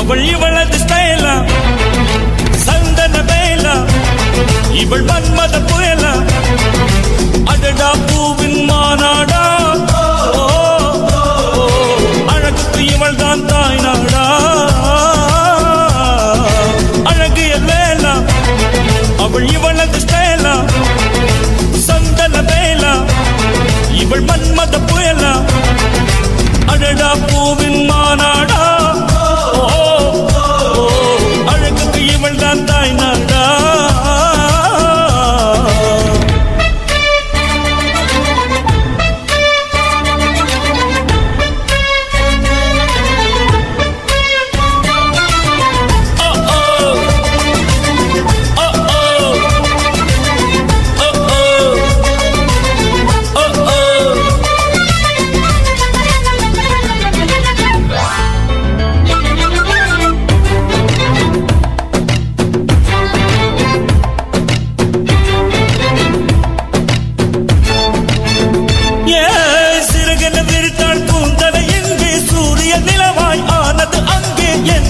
அவள் இவளது ஸ்டைலா சந்தன வேலா இவள் மன்மத புயலா அடடா பூவின் மாநாடா ஓ, ஓ, அழகுக்கு இவள் தான் தாய் நாடா அழகு வேலா அவள் இவளது ஸ்டைலா சந்தன வேலா இவள் மன்மத புயலா அடடா பூவின் மாநாடா